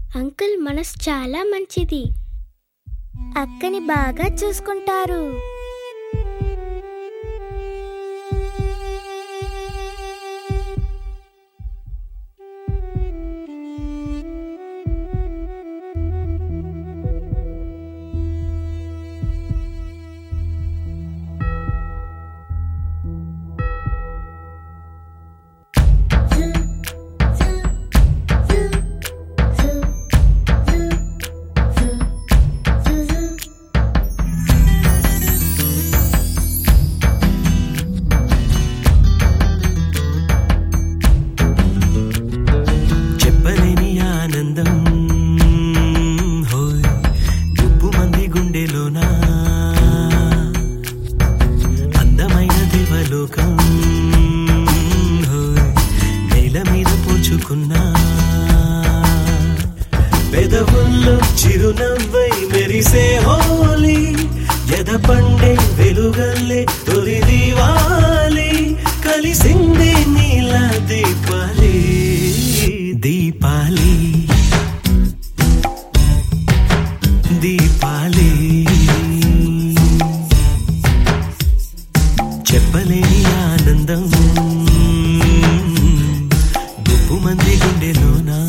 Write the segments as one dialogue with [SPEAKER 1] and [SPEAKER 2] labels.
[SPEAKER 1] uncle మనసు చాలా మంచిది అక్కని బాగా చూసుకుంటారు
[SPEAKER 2] చెప్పలేని ఆనందం హోయ్ గుప్పు మంది గుండెలోనా అందమైన దేవలోకం హోయ్ నేల మీద పోచుకున్నా పెదవుల్లో చిరునవ్వై మెరిసే హోలీ ఎద పండే వెలుగల్లే తొలి దీవాలి కలిసింది నీల దీపాలి దీపాలి దీపాలి చెప్పలేని ఆనందం గుప్పు మంది గుండెలోనా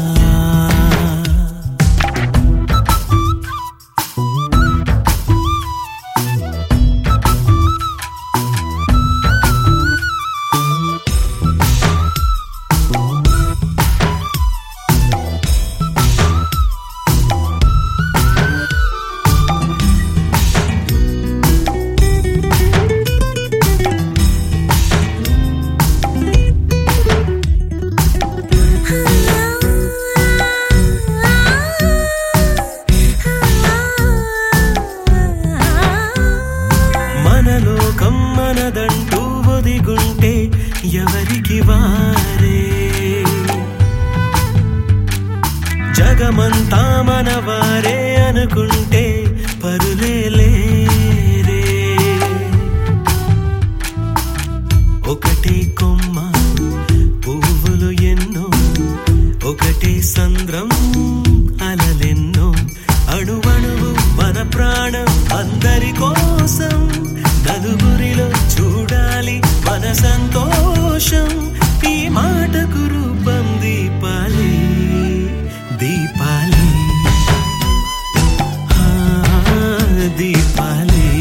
[SPEAKER 2] మన లోకం మనదంటూ ఒదిగుంటే ఎవరికి వారే జగమంతా మనవారే అనుకుంటే పరులే లేరే ఒకటే కొమ్మ పువ్వులు ఎన్నో ఒకటే సంద్రం అలలెన్నో అణువణువు మన ప్రాణం అందరి కోసం నలుగురిలో చూడాలి మన సంతోషం ఈ మాటకు రూపం దీపాలి దీపాలి ఆ, దీపాలి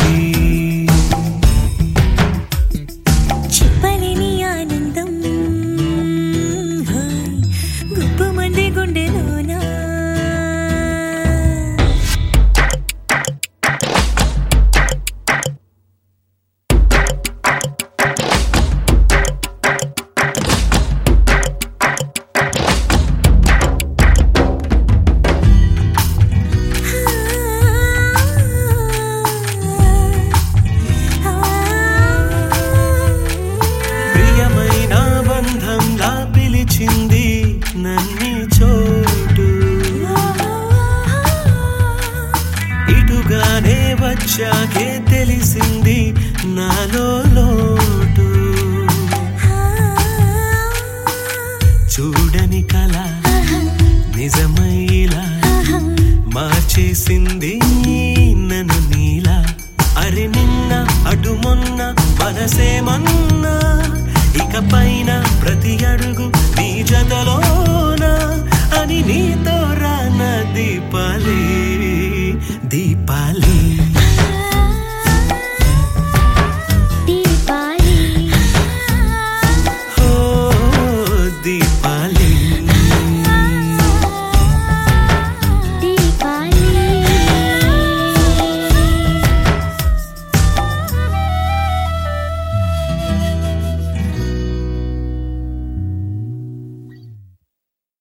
[SPEAKER 3] చెప్పలేని ఆనందం హాయ్ గుప్పు మంది గుండెలోనా
[SPEAKER 2] ప్రియమైన బంధంలా పిలిచింది నన్ని చోటు ఇటుగానే వచ్చాకే తెలిసింది నాలో